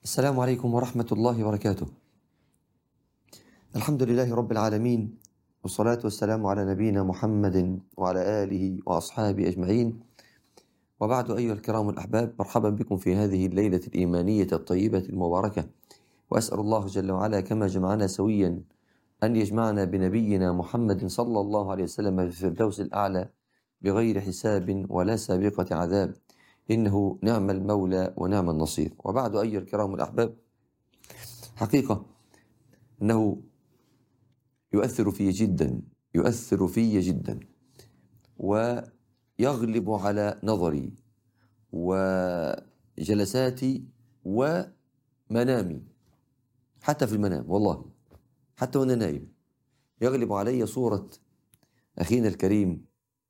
السلام عليكم ورحمة الله وبركاته. الحمد لله رب العالمين والصلاة والسلام على نبينا محمد وعلى آله وأصحابه أجمعين. وبعد أيها الكرام الأحباب مرحبا بكم في هذه الليلة الإيمانية الطيبة المباركة. وأسأل الله جل وعلا كما جمعنا سويا أن يجمعنا بنبينا محمد صلى الله عليه وسلم في الفردوس الأعلى بغير حساب ولا سابقة عذاب. إنه نعم المولى ونعم النصير وبعد أيها الكرام الأحباب حقيقة أنه يؤثر في جدا يؤثر في جدا ويغلب على نظري وجلساتي ومنامي حتى في المنام والله حتى وأنا نايم يغلب علي صورة أخينا الكريم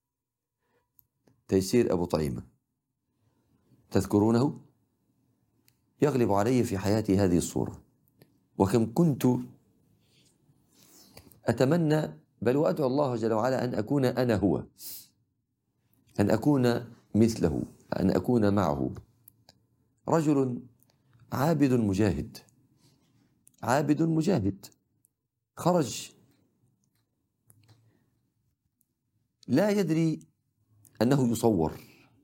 تيسير أبو طعيمة تذكرونه يغلب علي في حياتي هذه الصورة وكم كنت أتمنى بل وأدعو الله جل وعلا أن أكون أنا هو أن أكون مثله أن أكون معه رجل عابد مجاهد عابد مجاهد خرج لا يدري أنه يصور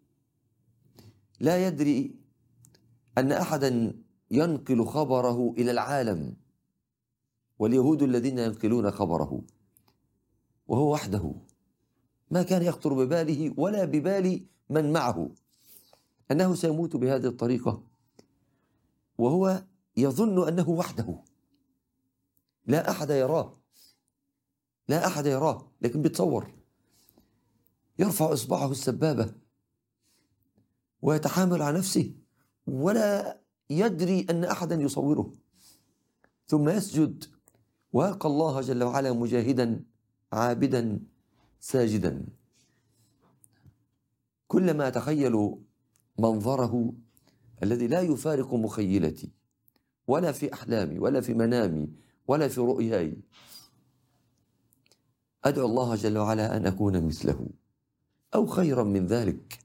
لا يدري ان احدا ينقل خبره الى العالم واليهود الذين ينقلون خبره وهو وحده ما كان يخطر بباله ولا ببال من معه انه سيموت بهذه الطريقه وهو يظن انه وحده لا احد يراه لا احد يراه لكن بيتصور يرفع اصبعه السبابه ويتحامل على نفسه ولا يدري ان احدا يصوره ثم يسجد ويلقى الله جل وعلا مجاهدا عابدا ساجدا كلما اتخيل منظره الذي لا يفارق مخيلتي ولا في احلامي ولا في منامي ولا في رؤياي ادعو الله جل وعلا ان اكون مثله او خيرا من ذلك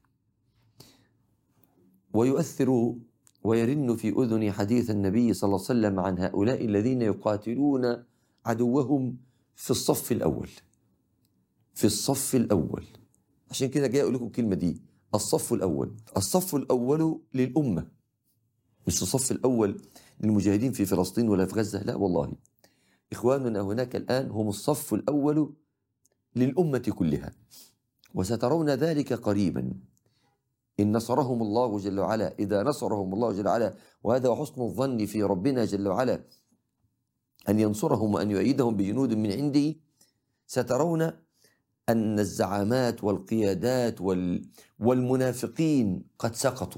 ويؤثر ويرن في اذني حديث النبي صلى الله عليه وسلم عن هؤلاء الذين يقاتلون عدوهم في الصف الاول في الصف الاول عشان كده جاي اقول لكم الكلمه دي الصف الاول الصف الاول للامه مش الصف الاول للمجاهدين في فلسطين ولا في غزه لا والله اخواننا هناك الان هم الصف الاول للامه كلها وسترون ذلك قريبا إن نصرهم الله جل وعلا إذا نصرهم الله جل وعلا وهذا حسن الظن في ربنا جل وعلا أن ينصرهم وأن يؤيدهم بجنود من عنده سترون أن الزعامات والقيادات والمنافقين قد سقطوا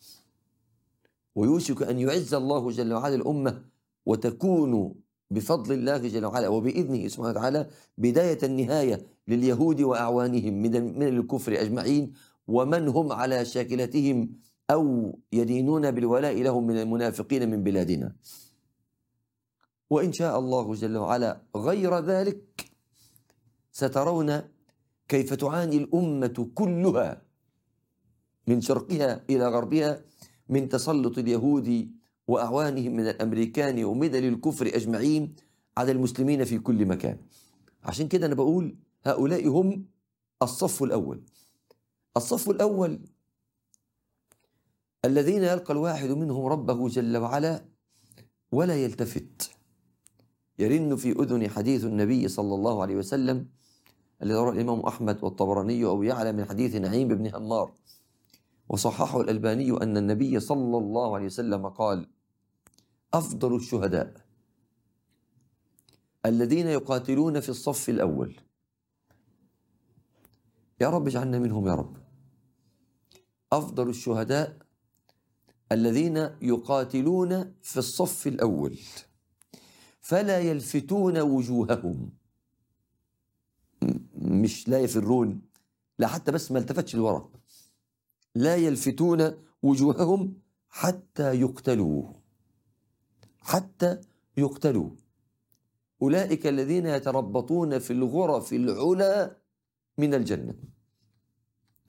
ويوشك أن يعز الله جل وعلا الأمة وتكون بفضل الله جل وعلا وبإذنه سبحانه وتعالى بداية النهاية لليهود وأعوانهم من الكفر أجمعين ومن هم على شاكلتهم او يدينون بالولاء لهم من المنافقين من بلادنا وان شاء الله جل وعلا غير ذلك سترون كيف تعاني الامه كلها من شرقها الى غربها من تسلط اليهود واعوانهم من الامريكان ومدل الكفر اجمعين على المسلمين في كل مكان عشان كده انا بقول هؤلاء هم الصف الاول الصف الأول الذين يلقى الواحد منهم ربه جل وعلا ولا يلتفت يرن في أذن حديث النبي صلى الله عليه وسلم الذي رواه الإمام أحمد والطبراني أو يعلم من حديث نعيم بن همار وصححه الألباني أن النبي صلى الله عليه وسلم قال أفضل الشهداء الذين يقاتلون في الصف الأول يا رب اجعلنا منهم يا رب افضل الشهداء الذين يقاتلون في الصف الاول فلا يلفتون وجوههم مش لا يفرون لا حتى بس ما التفتش لورا لا يلفتون وجوههم حتى يقتلوا حتى يقتلوا اولئك الذين يتربطون في الغرف العلى من الجنه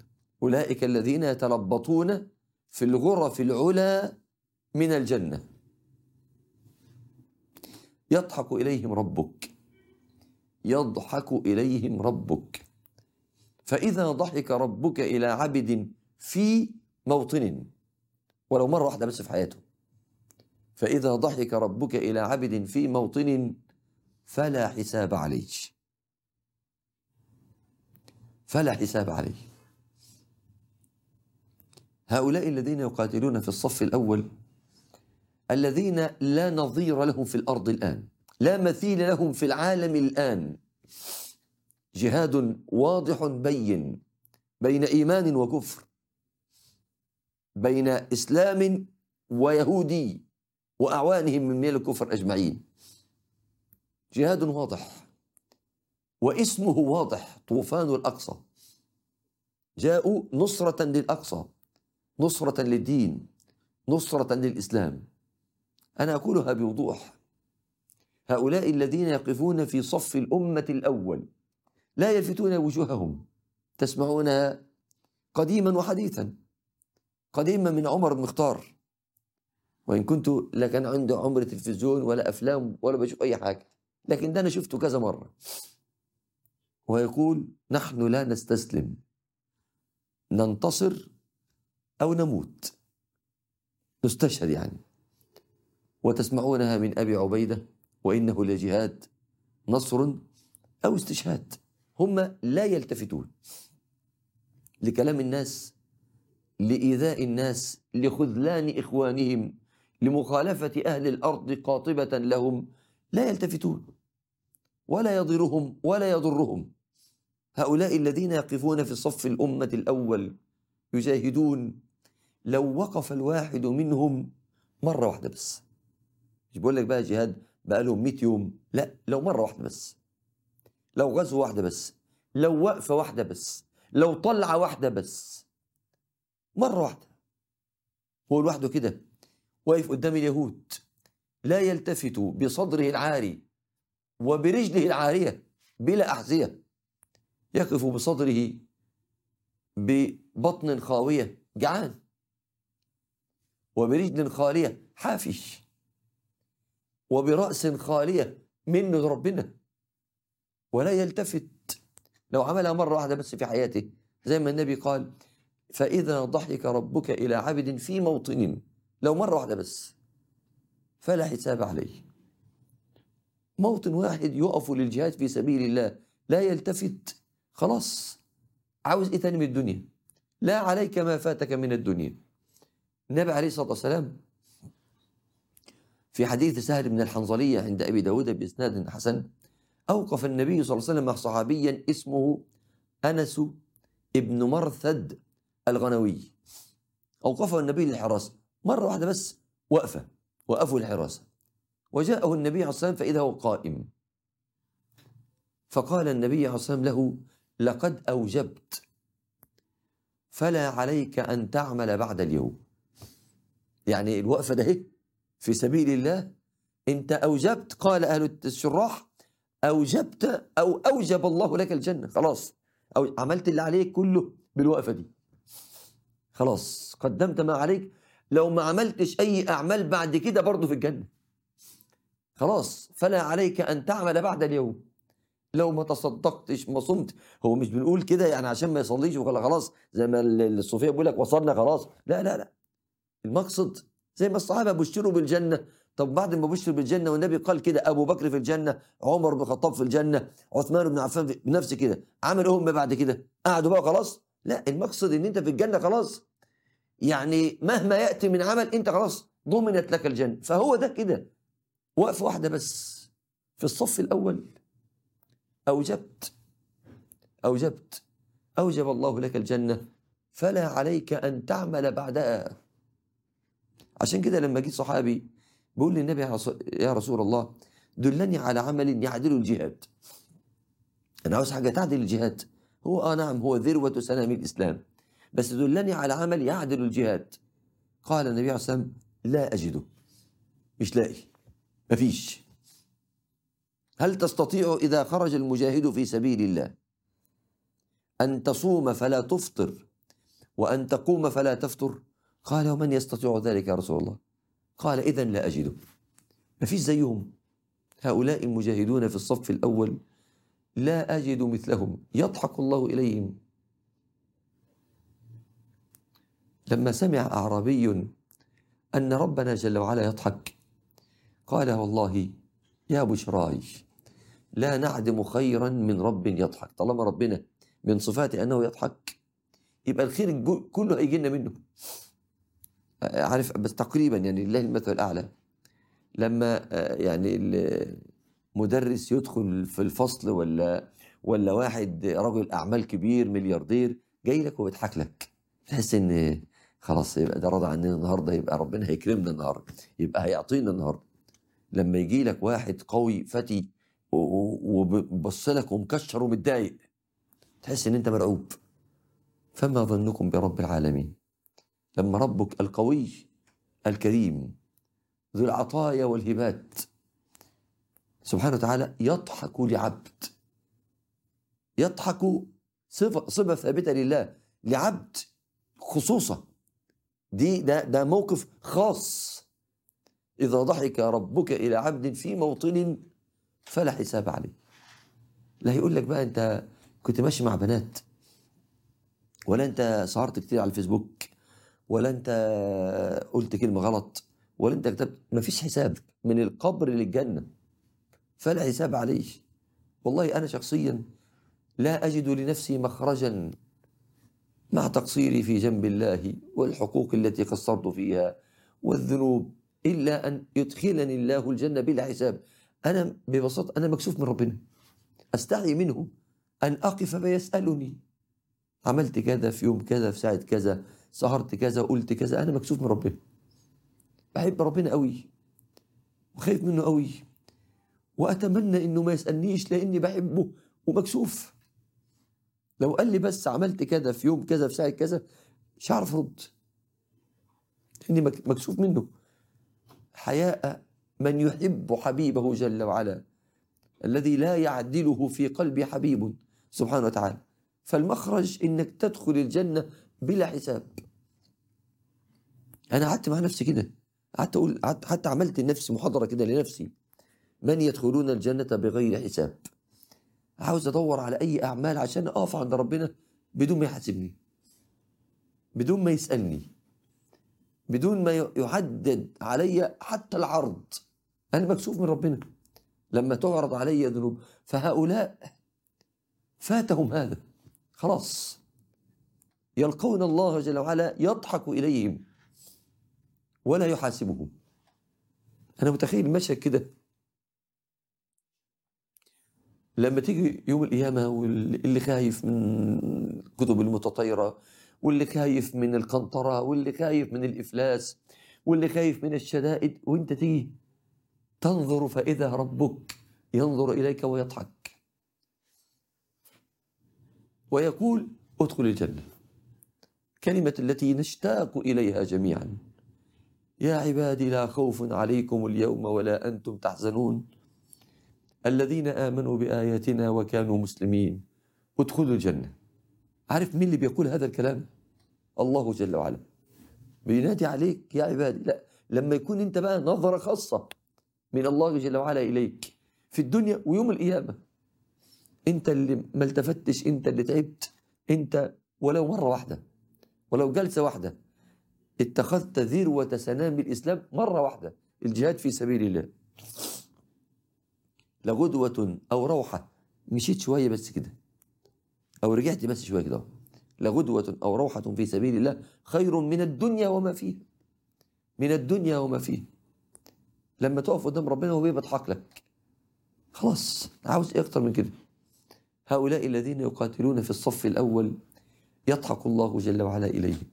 أولئك الذين يتربطون في الغرف العلى من الجنة يضحك إليهم ربك يضحك إليهم ربك فإذا ضحك ربك إلى عبد في موطن ولو مرة واحدة بس في حياته فإذا ضحك ربك إلى عبد في موطن فلا حساب عليه فلا حساب عليه هؤلاء الذين يقاتلون في الصف الأول الذين لا نظير لهم في الأرض الآن لا مثيل لهم في العالم الآن جهاد واضح بين بين إيمان وكفر بين إسلام ويهودي وأعوانهم من ميل الكفر أجمعين جهاد واضح واسمه واضح طوفان الأقصى جاءوا نصرة للأقصى نصرة للدين نصرة للإسلام أنا أقولها بوضوح هؤلاء الذين يقفون في صف الأمة الأول لا يلفتون وجوههم تسمعونها قديما وحديثا قديما من عمر بن مختار وإن كنت لا كان عنده عمر تلفزيون ولا أفلام ولا بشوف أي حاجة لكن ده أنا شفته كذا مرة ويقول نحن لا نستسلم ننتصر أو نموت نستشهد يعني وتسمعونها من أبي عبيدة وإنه لجهاد نصر أو استشهاد هم لا يلتفتون لكلام الناس لإيذاء الناس لخذلان إخوانهم لمخالفة أهل الأرض قاطبة لهم لا يلتفتون ولا يضرهم ولا يضرهم هؤلاء الذين يقفون في صف الأمة الأول يجاهدون لو وقف الواحد منهم مرة واحدة بس مش بقول لك بقى جهاد بقى لهم 100 يوم لا لو مرة واحدة بس لو غزوة واحدة بس لو وقفة واحدة بس لو طلعة واحدة بس مرة واحدة هو لوحده كده واقف قدام اليهود لا يلتفت بصدره العاري وبرجله العارية بلا أحذية يقف بصدره ببطن خاوية جعان وبرجل خالية حافش وبرأس خالية منه ربنا ولا يلتفت لو عملها مرة واحدة بس في حياته زي ما النبي قال فإذا ضحك ربك إلى عبد في موطن لو مرة واحدة بس فلا حساب عليه موطن واحد يقف للجهاد في سبيل الله لا يلتفت خلاص عاوز ايه تاني من الدنيا لا عليك ما فاتك من الدنيا النبي عليه الصلاة والسلام في حديث سهل بن الحنظلية عند أبي داود بإسناد حسن أوقف النبي صلى الله عليه وسلم صحابيا اسمه أنس ابن مرثد الغنوي أوقفه النبي للحراسة مرة واحدة بس وقفة وقفوا الحراسة وجاءه النبي عليه الصلاة والسلام فإذا هو قائم فقال النبي عليه الصلاة والسلام له لقد أوجبت فلا عليك أن تعمل بعد اليوم يعني الوقفة ده في سبيل الله أنت أوجبت قال أهل الشراح أوجبت أو أوجب الله لك الجنة خلاص أو عملت اللي عليك كله بالوقفة دي خلاص قدمت ما عليك لو ما عملتش أي أعمال بعد كده برضه في الجنة خلاص فلا عليك أن تعمل بعد اليوم لو ما تصدقتش ما صمت هو مش بنقول كده يعني عشان ما يصليش خلاص زي ما الصوفيه بيقول لك وصلنا خلاص لا لا لا المقصد زي ما الصحابه بشروا بالجنه طب بعد ما بشروا بالجنه والنبي قال كده ابو بكر في الجنه عمر بن الخطاب في الجنه عثمان بن عفان في بنفس كده عملوا هم بعد كده قعدوا بقى خلاص لا المقصد ان انت في الجنه خلاص يعني مهما ياتي من عمل انت خلاص ضمنت لك الجنه فهو ده كده وقفه واحده بس في الصف الاول أوجبت أوجبت أوجب الله لك الجنة فلا عليك أن تعمل بعدها عشان كده لما جه صحابي بيقول للنبي يا رسول الله دلني على عمل يعدل الجهاد أنا عاوز حاجة تعدل الجهاد هو آه نعم هو ذروة سنام الإسلام بس دلني على عمل يعدل الجهاد قال النبي عليه الصلاة والسلام لا أجده مش لاقي مفيش هل تستطيع إذا خرج المجاهد في سبيل الله أن تصوم فلا تفطر وأن تقوم فلا تفطر قال ومن يستطيع ذلك يا رسول الله قال إذا لا أجده ما فيش زيهم هؤلاء المجاهدون في الصف الأول لا أجد مثلهم يضحك الله إليهم لما سمع أعرابي أن ربنا جل وعلا يضحك قال والله يا بشراي لا نعدم خيرا من رب يضحك طالما ربنا من صفاته أنه يضحك يبقى الخير كله هيجي لنا منه عارف بس تقريبا يعني لله المثل الأعلى لما يعني المدرس يدخل في الفصل ولا ولا واحد رجل أعمال كبير ملياردير جاي لك وبيضحك لك تحس إن خلاص يبقى ده راضي عننا النهارده يبقى ربنا هيكرمنا النهارده يبقى هيعطينا النهارده لما يجي لك واحد قوي فتي وبص لك ومكشر ومتضايق تحس ان انت مرعوب فما ظنكم برب العالمين لما ربك القوي الكريم ذو العطايا والهبات سبحانه وتعالى يضحك لعبد يضحك صفة, صفة ثابتة لله لعبد خصوصا دي ده ده موقف خاص إذا ضحك ربك إلى عبد في موطن فلا حساب عليه لا يقول لك بقى أنت كنت ماشي مع بنات ولا أنت سهرت كتير على الفيسبوك ولا أنت قلت كلمة غلط ولا أنت كتبت مفيش حساب من القبر للجنة فلا حساب عليه والله أنا شخصيا لا أجد لنفسي مخرجا مع تقصيري في جنب الله والحقوق التي قصرت فيها والذنوب إلا أن يدخلني الله الجنة بلا حساب أنا ببساطة أنا مكسوف من ربنا أستحي منه أن أقف فيسألني عملت كذا في يوم كذا في ساعة كذا سهرت كذا قلت كذا أنا مكسوف من ربنا بحب ربنا قوي وخايف منه قوي وأتمنى إنه ما يسألنيش لأني بحبه ومكسوف لو قال لي بس عملت كذا في يوم كذا في ساعة كذا مش هعرف أرد لأني مكسوف منه حياء من يحب حبيبه جل وعلا الذي لا يعدله في قلب حبيب سبحانه وتعالى فالمخرج انك تدخل الجنه بلا حساب انا قعدت مع نفسي كده قعدت اقول حتى عملت لنفسي محاضره كده لنفسي من يدخلون الجنه بغير حساب عاوز ادور على اي اعمال عشان اقف عند ربنا بدون ما يحاسبني بدون ما يسالني بدون ما يحدد علي حتى العرض أنا مكسوف من ربنا لما تعرض علي ذنوب فهؤلاء فاتهم هذا خلاص يلقون الله جل وعلا يضحك إليهم ولا يحاسبهم أنا متخيل المشهد كده لما تيجي يوم القيامة واللي خايف من كتب المتطيرة واللي خايف من القنطرة واللي خايف من الإفلاس واللي خايف من الشدائد وانت تيجي تنظر فإذا ربك ينظر إليك ويضحك ويقول ادخل الجنة كلمة التي نشتاق إليها جميعا يا عبادي لا خوف عليكم اليوم ولا أنتم تحزنون الذين آمنوا بآياتنا وكانوا مسلمين ادخلوا الجنة عارف مين اللي بيقول هذا الكلام الله جل وعلا بينادي عليك يا عبادي لا لما يكون انت بقى نظرة خاصة من الله جل وعلا إليك في الدنيا ويوم القيامة انت اللي ما التفتش انت اللي تعبت انت ولو مرة واحدة ولو جلسة واحدة اتخذت ذروة سنام الإسلام مرة واحدة الجهاد في سبيل الله لغدوة أو روحة مشيت شوية بس كده أو رجعت بس شوية كده لغدوة أو روحة في سبيل الله خير من الدنيا وما فيها من الدنيا وما فيها لما تقف قدام ربنا هو بيضحك لك خلاص عاوز ايه اكتر من كده هؤلاء الذين يقاتلون في الصف الاول يضحك الله جل وعلا اليهم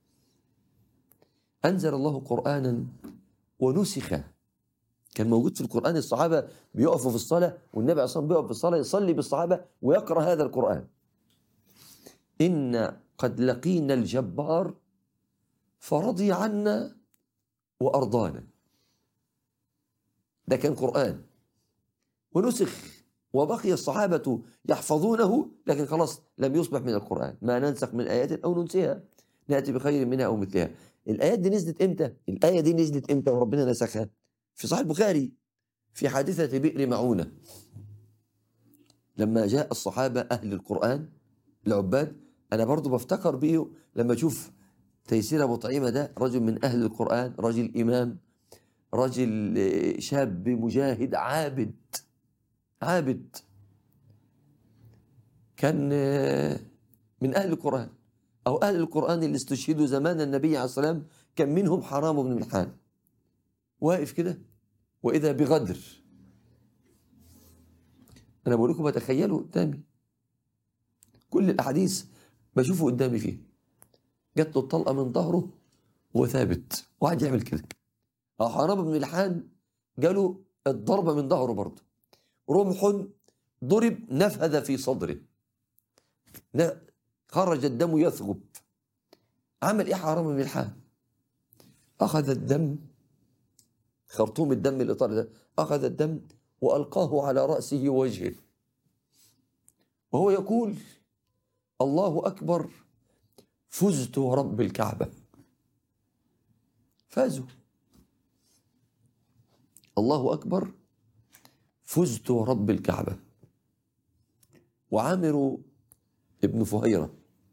انزل الله قرانا ونسخ كان موجود في القران الصحابه بيقفوا في الصلاه والنبي عليه الصلاه والسلام بيقف في الصلاه يصلي بالصحابه ويقرا هذا القران إن قد لقينا الجبار فرضي عنا وأرضانا ده كان قرآن ونسخ وبقي الصحابة يحفظونه لكن خلاص لم يصبح من القرآن ما ننسخ من آيات أو ننسيها نأتي بخير منها أو مثلها الآيات دي نزلت إمتى؟ الآية دي نزلت إمتى وربنا نسخها؟ في صحيح البخاري في حادثة بئر معونة لما جاء الصحابة أهل القرآن العباد أنا برضو بفتكر بيه لما أشوف تيسير أبو طعيمة ده رجل من أهل القرآن رجل إمام رجل آه، شاب مجاهد عابد عابد كان آه، من أهل القرآن أو أهل القرآن اللي استشهدوا زمان النبي عليه الصلاة والسلام كان منهم حرام بن ملحان واقف كده وإذا بغدر أنا بقول لكم تخيلوا قدامي كل الأحاديث بشوفه قدامي فيه جات له الطلقة من ظهره وثابت وقعد يعمل كده أو حرام بن ملحان جاله الضربة من ظهره برضه رمح ضرب نفذ في صدره لا خرج الدم يثغب عمل ايه حرام بن ملحان اخذ الدم خرطوم الدم اللي طالع ده اخذ الدم والقاه على راسه ووجهه وهو يقول الله اكبر فزت ورب الكعبه فازوا الله اكبر فزت ورب الكعبه وعامر ابن فهيره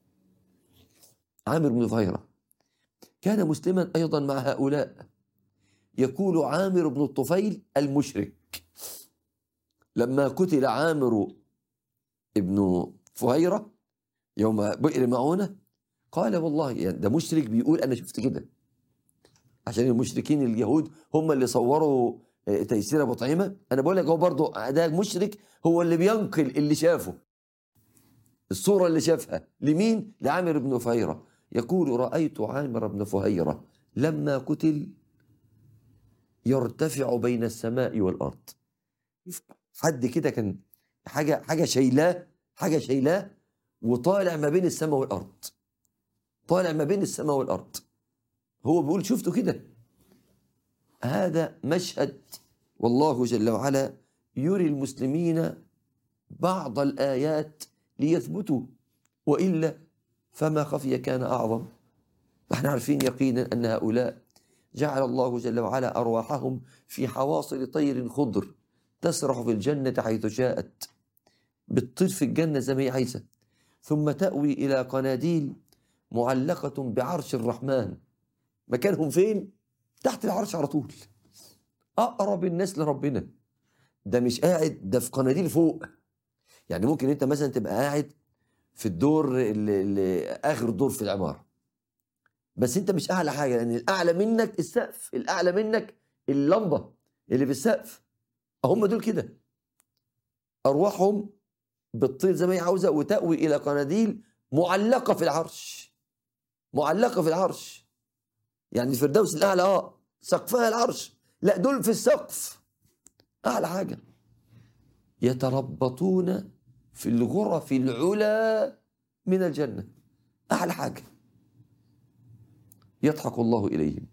عامر بن فهيره كان مسلما ايضا مع هؤلاء يقول عامر بن الطفيل المشرك لما قتل عامر ابن فهيرة يوم بئر معونة قال والله يعني ده مشرك بيقول أنا شفت كده عشان المشركين اليهود هم اللي صوروا آه، تيسير أبو طعيمة أنا بقول لك هو برضه ده مشرك هو اللي بينقل اللي شافه الصورة اللي شافها لمين؟ لعامر بن فهيرة يقول رأيت عامر بن فهيرة لما قتل يرتفع بين السماء والارض حد كده كان حاجه حاجه شايلاه حاجه شايلاه وطالع ما بين السماء والارض طالع ما بين السماء والارض هو بيقول شفته كده هذا مشهد والله جل وعلا يري المسلمين بعض الايات ليثبتوا والا فما خفي كان اعظم احنا عارفين يقينا ان هؤلاء جعل الله جل وعلا أرواحهم في حواصل طير خضر تسرح في الجنة حيث شاءت بتطير في الجنة زي ما هي عايزة ثم تأوي إلى قناديل معلقة بعرش الرحمن مكانهم فين؟ تحت العرش على طول أقرب الناس لربنا ده مش قاعد ده في قناديل فوق يعني ممكن انت مثلا تبقى قاعد في الدور اللي اللي اخر دور في العماره بس انت مش اعلى حاجه لان الاعلى منك السقف الاعلى منك اللمبه اللي في السقف هم دول كده ارواحهم بتطير زي ما هي عاوزه وتاوي الى قناديل معلقه في العرش معلقه في العرش يعني الفردوس الاعلى اه سقفها العرش لا دول في السقف اعلى حاجه يتربطون في الغرف العلى من الجنه اعلى حاجه يضحك الله إليهم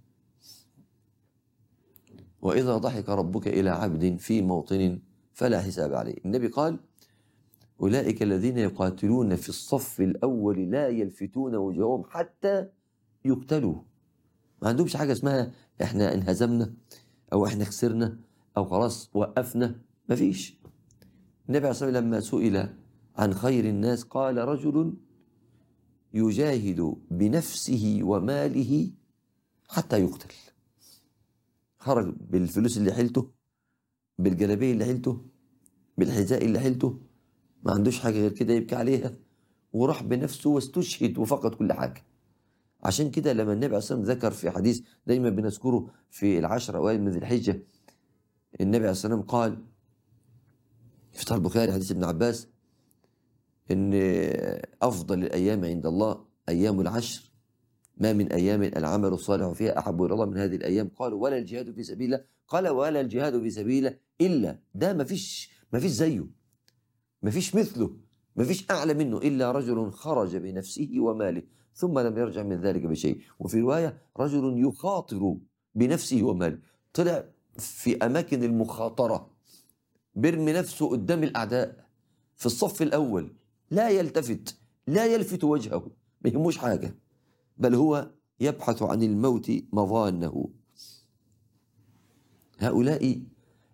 وإذا ضحك ربك إلى عبد في موطن فلا حساب عليه النبي قال أولئك الذين يقاتلون في الصف الأول لا يلفتون وجوههم حتى يقتلوا ما عندهمش حاجة اسمها احنا انهزمنا أو احنا خسرنا أو خلاص وقفنا ما فيش النبي عليه الصلاة والسلام لما سئل عن خير الناس قال رجل يجاهد بنفسه وماله حتى يقتل خرج بالفلوس اللي حيلته بالجلابيه اللي حيلته بالحذاء اللي حيلته ما عندوش حاجه غير كده يبكي عليها وراح بنفسه واستشهد وفقد كل حاجه عشان كده لما النبي عليه الصلاه والسلام ذكر في حديث دايما بنذكره في العشر اوائل من ذي الحجه النبي عليه الصلاه والسلام قال في صحيح البخاري حديث ابن عباس ان افضل الايام عند الله ايام العشر ما من ايام العمل الصالح فيها احب الى الله من هذه الايام قالوا ولا الجهاد في سبيل الله قال ولا الجهاد في سبيل الله الا ده ما فيش ما فيش زيه ما فيش مثله ما فيش اعلى منه الا رجل خرج بنفسه وماله ثم لم يرجع من ذلك بشيء وفي روايه رجل يخاطر بنفسه وماله طلع في اماكن المخاطره بيرمي نفسه قدام الاعداء في الصف الاول لا يلتفت لا يلفت وجهه ما يهموش حاجة بل هو يبحث عن الموت مظانه هؤلاء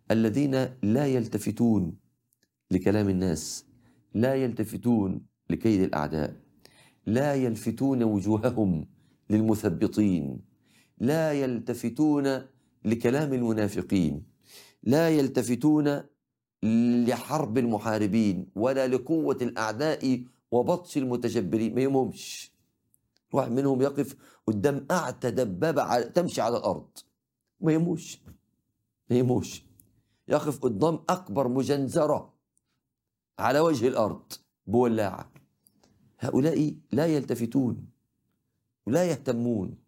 الذين لا يلتفتون لكلام الناس لا يلتفتون لكيد الاعداء لا يلفتون وجوههم للمثبطين لا يلتفتون لكلام المنافقين لا يلتفتون لحرب المحاربين ولا لقوة الأعداء وبطش المتجبرين ما يهمهمش واحد منهم يقف قدام أعتى دبابة على- تمشي على الأرض ما يهموش ما يهموش يقف قدام أكبر مجنزرة على وجه الأرض بولاعة هؤلاء لا يلتفتون ولا يهتمون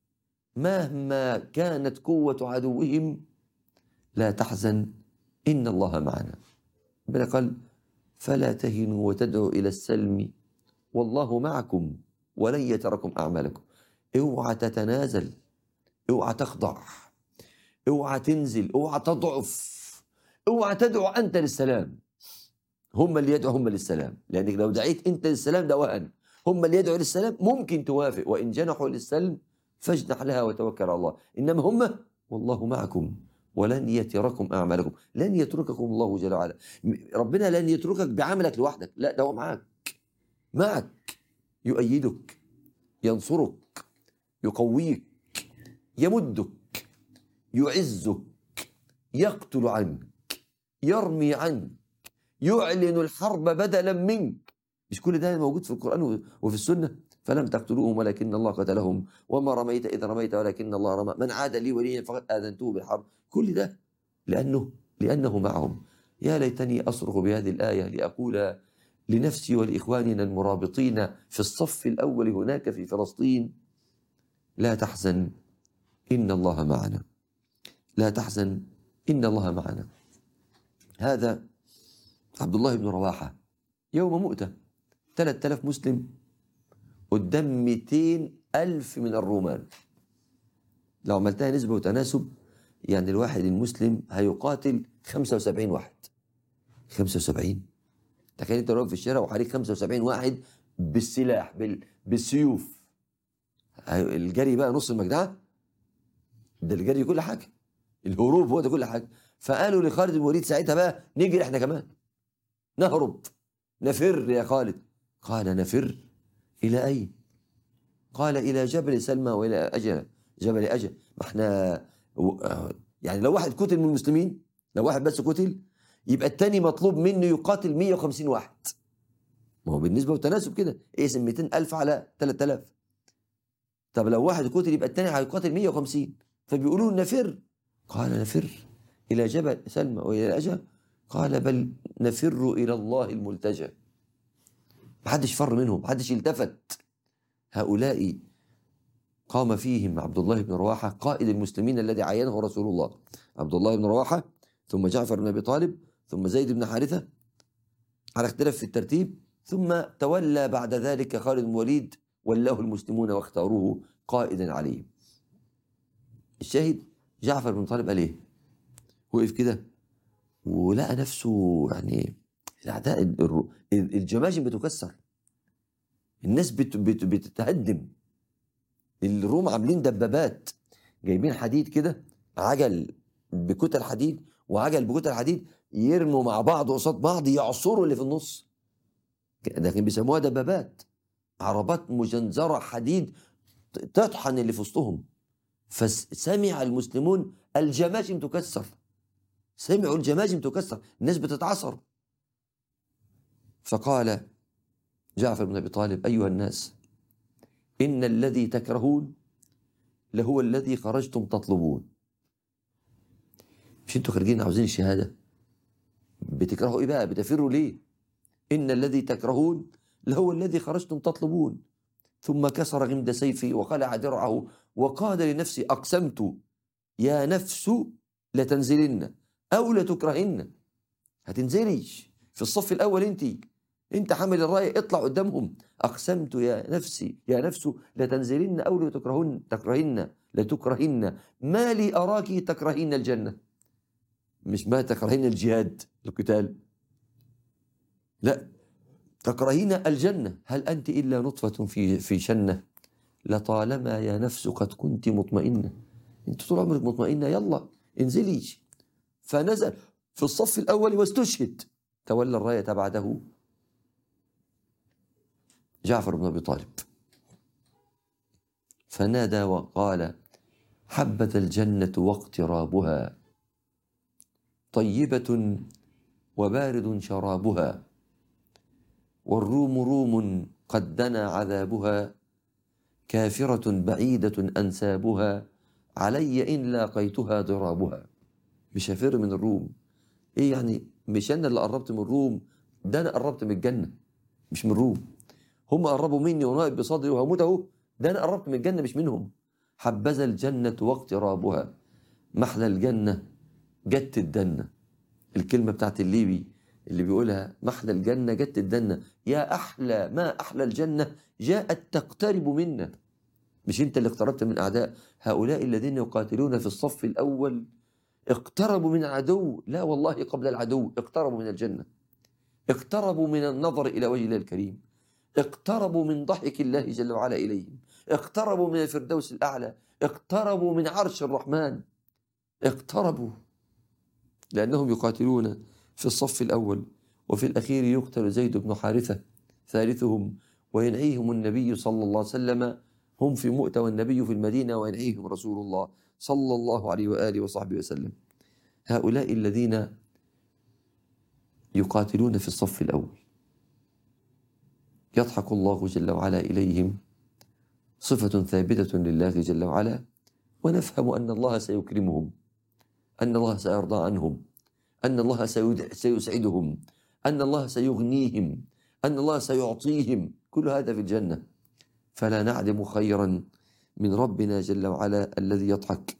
مهما كانت قوة عدوهم لا تحزن إن الله معنا ربنا قال فلا تهنوا وتدعوا إلى السلم والله معكم ولن يتركم أعمالكم اوعى تتنازل اوعى تخضع اوعى تنزل اوعى تضعف اوعى تدعو أنت للسلام هم اللي يدعوا هم للسلام لأنك لو دعيت أنت للسلام ده وهن هم اللي يدعوا للسلام ممكن توافق وإن جنحوا للسلم فاجنح لها وتوكل على الله إنما هم والله معكم ولن يتركم أعمالكم لن يترككم الله جل وعلا م- ربنا لن يتركك بعملك لوحدك لا ده هو معك معك يؤيدك ينصرك يقويك يمدك يعزك يقتل عنك يرمي عنك يعلن الحرب بدلا منك مش كل ده موجود في القرآن وفي السنة فلم تقتلوهم ولكن الله قتلهم وما رميت إذ رميت ولكن الله رمى من عاد لي وليا فقد آذنته بالحرب كل ده لأنه لأنه معهم يا ليتني أصرخ بهذه الآية لأقول لنفسي ولإخواننا المرابطين في الصف الأول هناك في فلسطين لا تحزن إن الله معنا لا تحزن إن الله معنا هذا عبد الله بن رواحة يوم مؤتة 3000 مسلم قدام 200 ألف من الرومان لو عملتها نسبة وتناسب يعني الواحد المسلم هيقاتل 75 واحد 75 تخيل انت واقف في الشارع وحواليك 75 واحد بالسلاح بال... بالسيوف هي- الجري بقى نص المجدعة ده الجري كل حاجة الهروب هو ده كل حاجة فقالوا لخالد بن الوليد ساعتها بقى نجري احنا كمان نهرب نفر يا خالد قال نفر إلى أين قال إلى جبل سلمى وإلى أجل جبل أجل ما احنا و- آه، يعني لو واحد قتل من المسلمين لو واحد بس قتل يبقى التاني مطلوب منه يقاتل 150 واحد ما هو بالنسبة والتناسب كده اقسم 200 ألف على 3000 طب لو واحد قتل يبقى التاني هيقاتل 150 فبيقولوا نفر قال نفر إلى جبل سلمى وإلى أجل قال بل نفر إلى الله الملتجأ محدش فر منهم محدش التفت هؤلاء قام فيهم عبد الله بن رواحة قائد المسلمين الذي عينه رسول الله عبد الله بن رواحة ثم جعفر بن أبي طالب ثم زيد بن حارثة على اختلاف في الترتيب ثم تولى بعد ذلك خالد بن الوليد ولاه المسلمون واختاروه قائدا عليهم الشاهد جعفر بن طالب قال ايه وقف كده ولقى نفسه يعني الاعداء الر- الجماجم بتكسر الناس بت بت بتتهدم الروم عاملين دبابات جايبين حديد كده عجل بكتل حديد وعجل بكتل حديد يرموا مع بعض قصاد بعض يعصروا اللي في النص ده كان بيسموها دبابات عربات مجنزرة حديد تطحن اللي في وسطهم فسمع المسلمون الجماجم تكسر سمعوا الجماجم تكسر الناس بتتعصر فقال جعفر بن ابي طالب ايها الناس ان الذي تكرهون لهو الذي خرجتم تطلبون مش انتوا خارجين عاوزين الشهاده بتكرهوا ايه بقى بتفروا ليه ان الذي تكرهون لهو الذي خرجتم تطلبون ثم كسر غمد سيفي وخلع درعه وقال لنفسي اقسمت يا نفس لتنزلن او لتكرهن هتنزلي في الصف الاول انت انت حامل الرايه اطلع قدامهم اقسمت يا نفسي يا نفس لتنزلن او لتكرهن تكرهن لتكرهن ما لي اراك تكرهين الجنه مش ما تكرهين الجهاد القتال لا تكرهين الجنه هل انت الا نطفه في في شنه لطالما يا نفس قد كنت مطمئنه انت طول عمرك مطمئنه يلا انزلي فنزل في الصف الأول واستشهد تولى الراية بعده جعفر بن أبي طالب فنادى وقال حبة الجنة واقترابها طيبة وبارد شرابها والروم روم قد دنا عذابها كافرة بعيدة أنسابها علي إن لاقيتها ضرابها مش هفر من الروم إيه يعني مش أنا اللي قربت من الروم ده أنا قربت من الجنة مش من الروم هم قربوا مني ونائب بصدري وهموت أهو ده أنا قربت من الجنة مش منهم حبذا الجنة واقترابها محلى الجنة جت الدنة الكلمة بتاعت الليبي اللي بيقولها محلى الجنة جت الدنة يا أحلى ما أحلى الجنة جاءت تقترب منا مش أنت اللي اقتربت من أعداء هؤلاء الذين يقاتلون في الصف الأول اقتربوا من العدو لا والله قبل العدو اقتربوا من الجنة اقتربوا من النظر إلى وجه الله الكريم اقتربوا من ضحك الله جل وعلا إليهم اقتربوا من الفردوس الأعلى اقتربوا من عرش الرحمن اقتربوا لأنهم يقاتلون في الصف الأول وفي الأخير يقتل زيد بن حارثة ثالثهم وينعيهم النبي صلى الله عليه وسلم هم في مؤتة والنبي في المدينة وينعيهم رسول الله صلى الله عليه وآله وصحبه وسلم هؤلاء الذين يقاتلون في الصف الأول يضحك الله جل وعلا إليهم صفة ثابتة لله جل وعلا ونفهم أن الله سيكرمهم أن الله سيرضى عنهم أن الله سيسعدهم أن الله سيغنيهم أن الله سيعطيهم كل هذا في الجنة فلا نعلم خيرا من ربنا جل وعلا الذي يضحك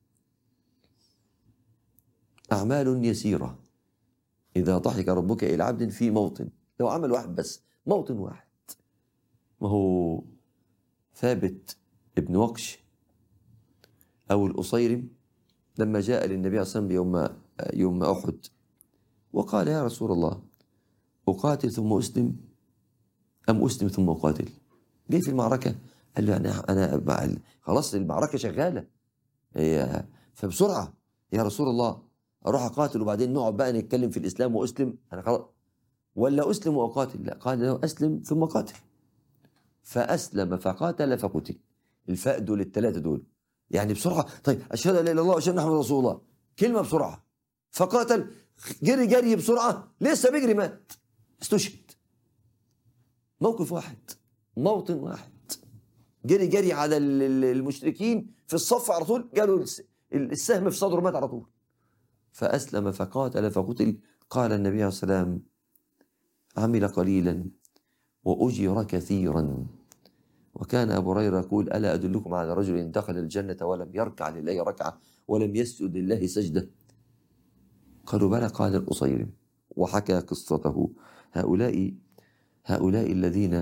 أعمال يسيرة إذا ضحك ربك إلى عبد في موطن لو عمل واحد بس موطن واحد ما هو ثابت ابن وقش أو الأصيرم لما جاء للنبي صلى الله عليه وسلم يوم يوم أحد وقال يا رسول الله أقاتل ثم أسلم أم أسلم ثم أقاتل جاي في المعركة قال له أنا أنا خلاص المعركة شغالة هي فبسرعة يا رسول الله أروح أقاتل وبعدين نقعد بقى نتكلم في الإسلام وأسلم أنا خلاص ولا أسلم وأقاتل لا قال له أسلم ثم قاتل فأسلم فقاتل فقتل الفاء دول الثلاثة دول يعني بسرعة طيب أشهد أن لا إله إلا الله وأشهد أن محمد رسول الله كلمة بسرعة فقاتل جري جري بسرعة لسه بيجري مات استشهد موقف واحد موطن واحد جري جري على المشركين في الصف على طول قالوا السهم في صدره مات على طول فأسلم فقاتل فقتل قال النبي عليه الصلاة والسلام عمل قليلا وأجر كثيرا وكان أبو هريرة يقول ألا أدلكم على رجل دخل الجنة ولم يركع لله ركعة ولم يسجد لله سجدة قالوا بلى قال الأصيرم وحكى قصته هؤلاء هؤلاء الذين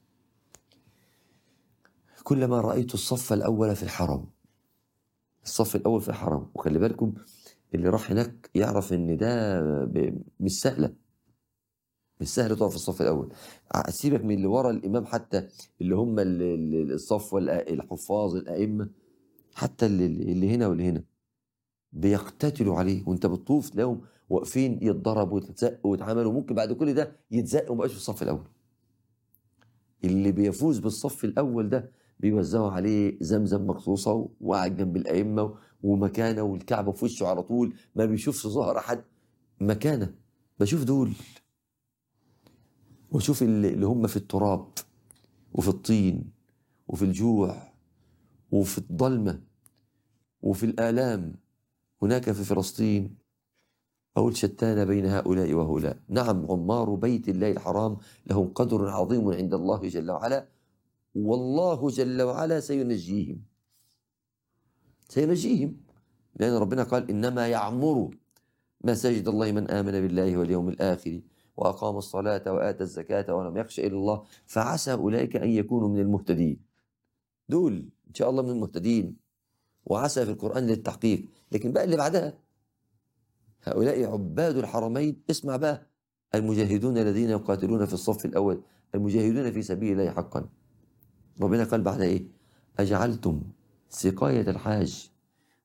كلما رأيت الصف الأول في الحرم الصف الأول في الحرم وخلي بالكم اللي راح هناك يعرف ان ده مش سهله مش سهل تقف في الصف الاول سيبك من اللي ورا الامام حتى اللي هم الصف الحفاظ الائمه حتى اللي, اللي هنا واللي هنا بيقتتلوا عليه وانت بتطوف تلاقيهم واقفين يتضربوا ويتزقوا ويتعاملوا ممكن بعد كل ده يتزق وما في الصف الاول اللي بيفوز بالصف الاول ده بيوزعوا عليه زمزم مخصوصه وقاعد جنب الائمه ومكانه والكعبه في وشه على طول ما بيشوفش ظهر احد مكانه بشوف دول واشوف اللي هم في التراب وفي الطين وفي الجوع وفي الظلمه وفي الالام هناك في فلسطين أقول شتان بين هؤلاء وهؤلاء نعم عمار بيت الله الحرام لهم قدر عظيم عند الله جل وعلا والله جل وعلا سينجيهم سينجيهم لأن ربنا قال إنما يعمر مساجد الله من آمن بالله واليوم الآخر وأقام الصلاة وآتى الزكاة ولم يخش إلا الله فعسى أولئك أن يكونوا من المهتدين دول إن شاء الله من المهتدين وعسى في القرآن للتحقيق لكن بقى اللي بعدها هؤلاء عباد الحرمين اسمع بقى المجاهدون الذين يقاتلون في الصف الأول المجاهدون في سبيل الله حقا ربنا قال بعد إيه أجعلتم سقاية الحاج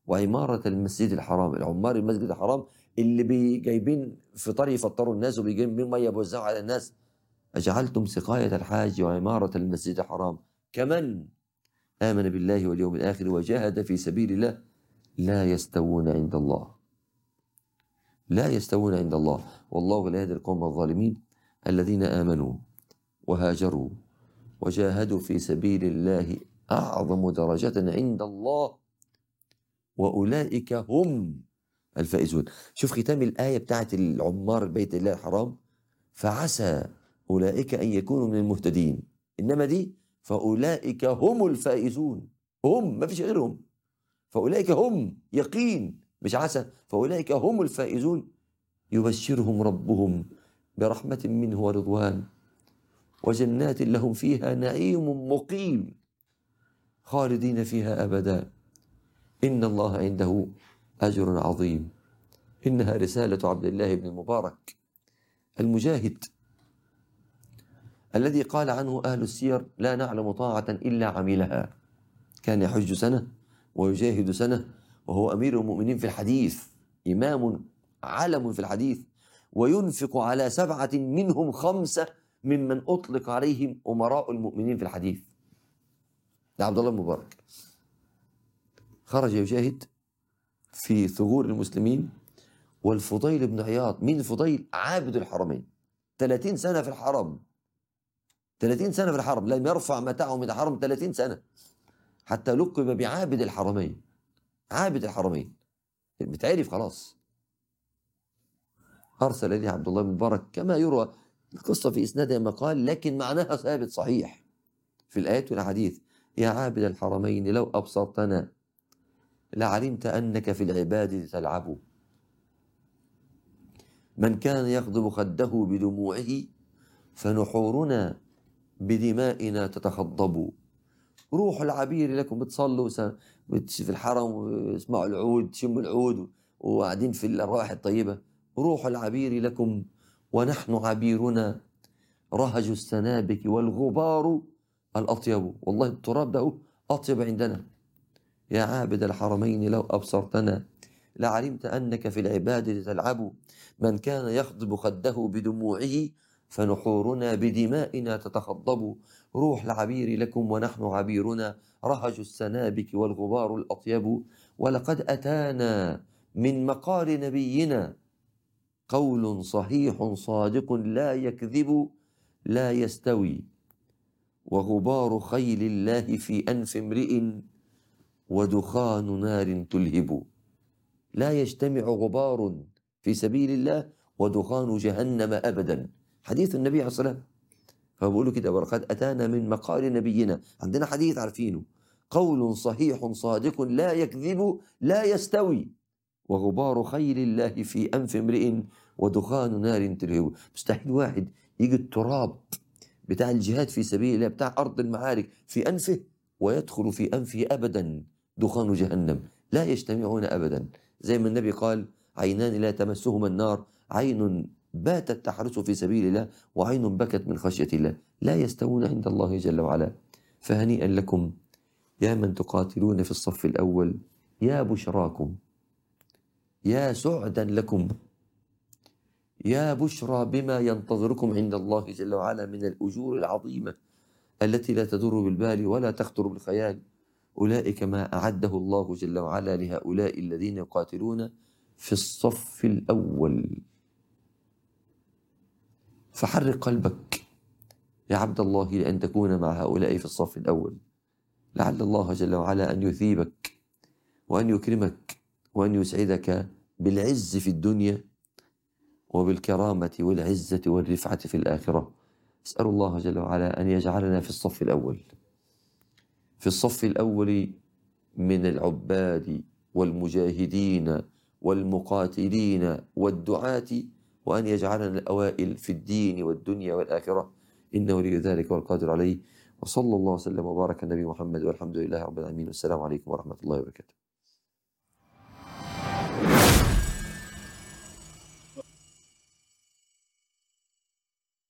وعمارة المسجد الحرام العمار المسجد الحرام اللي بي- جايبين فطار يفطروا الناس وبيجيبين ميه يوزعوا على الناس أجعلتم سقاية الحاج وعمارة المسجد الحرام كمن آمن بالله واليوم الآخر وجاهد في سبيل الله لا يستوون عند الله لا يستوون عند الله والله لا يهدي القوم الظالمين الذين آمنوا وهاجروا وجاهدوا في سبيل الله أعظم درجة عند الله وأولئك هم الفائزون شوف ختام الآية بتاعت العمار البيت الله الحرام فعسى أولئك أن يكونوا من المهتدين إنما دي فأولئك هم الفائزون هم ما فيش غيرهم فأولئك هم يقين مش عسى فأولئك هم الفائزون يبشرهم ربهم برحمة منه ورضوان وجنات لهم فيها نعيم مقيم خالدين فيها أبدا إن الله عنده أجر عظيم إنها رسالة عبد الله بن المبارك المجاهد الذي قال عنه أهل السير لا نعلم طاعة إلا عملها كان يحج سنة ويجاهد سنة وهو أمير المؤمنين في الحديث إمام علم في الحديث وينفق على سبعة منهم خمسة ممن أطلق عليهم أمراء المؤمنين في الحديث ده عبد الله المبارك خرج يجاهد في ثغور المسلمين والفضيل بن عياض مين الفضيل عابد الحرمين 30 سنة في الحرم 30 سنة في الحرم لم يرفع متاعه من الحرم 30 سنة حتى لقب بعابد الحرمين عابد الحرمين بتعرف خلاص أرسل لي عبد الله بن مبارك كما يروى القصة في إسنادها مقال لكن معناها ثابت صحيح في الآيات والأحاديث يا عابد الحرمين لو أبصرتنا لعلمت أنك في العباد تلعب من كان يغضب خده بدموعه فنحورنا بدمائنا تتخضب روح العبير لكم بتصلوا س- بت- في الحرم واسمعوا العود تشموا العود وقاعدين في الروائح الطيبة روح العبير لكم ونحن عبيرنا رهج السنابك والغبار الأطيب والله التراب ده أطيب عندنا يا عابد الحرمين لو أبصرتنا لعلمت أنك في العبادة تلعب من كان يخضب خده بدموعه فنحورنا بدمائنا تتخضب روح العبير لكم ونحن عبيرنا رهج السنابك والغبار الأطيب ولقد أتانا من مقال نبينا قول صحيح صادق لا يكذب لا يستوي وغبار خيل الله في أنف امرئ ودخان نار تلهب لا يجتمع غبار في سبيل الله ودخان جهنم أبدا حديث النبي عليه الصلاة والسلام فبقولوا كده ولقد أتانا من مقال نبينا عندنا حديث عارفينه قول صحيح صادق لا يكذب لا يستوي وغبار خيل الله في أنف امرئ ودخان نار تلهب مستحيل واحد يجي التراب بتاع الجهاد في سبيل الله بتاع أرض المعارك في أنفه ويدخل في أنفه أبدا دخان جهنم لا يجتمعون أبدا زي ما النبي قال عينان لا تمسهما النار عين باتت تحرس في سبيل الله وعين بكت من خشية الله لا يستوون عند الله جل وعلا فهنيئا لكم يا من تقاتلون في الصف الأول يا بشراكم يا سعدا لكم يا بشرى بما ينتظركم عند الله جل وعلا من الأجور العظيمة التي لا تدور بالبال ولا تخطر بالخيال أولئك ما أعده الله جل وعلا لهؤلاء الذين يقاتلون في الصف الأول فحرك قلبك يا عبد الله لأن تكون مع هؤلاء في الصف الأول لعل الله جل وعلا أن يثيبك وأن يكرمك وأن يسعدك بالعز في الدنيا وبالكرامة والعزة والرفعة في الآخرة أسأل الله جل وعلا أن يجعلنا في الصف الأول في الصف الأول من العباد والمجاهدين والمقاتلين والدعاة وأن يجعلنا الأوائل في الدين والدنيا والآخرة إنه ولي ذلك والقادر عليه وصلى الله وسلم وبارك على النبي محمد والحمد لله رب العالمين والسلام عليكم ورحمة الله وبركاته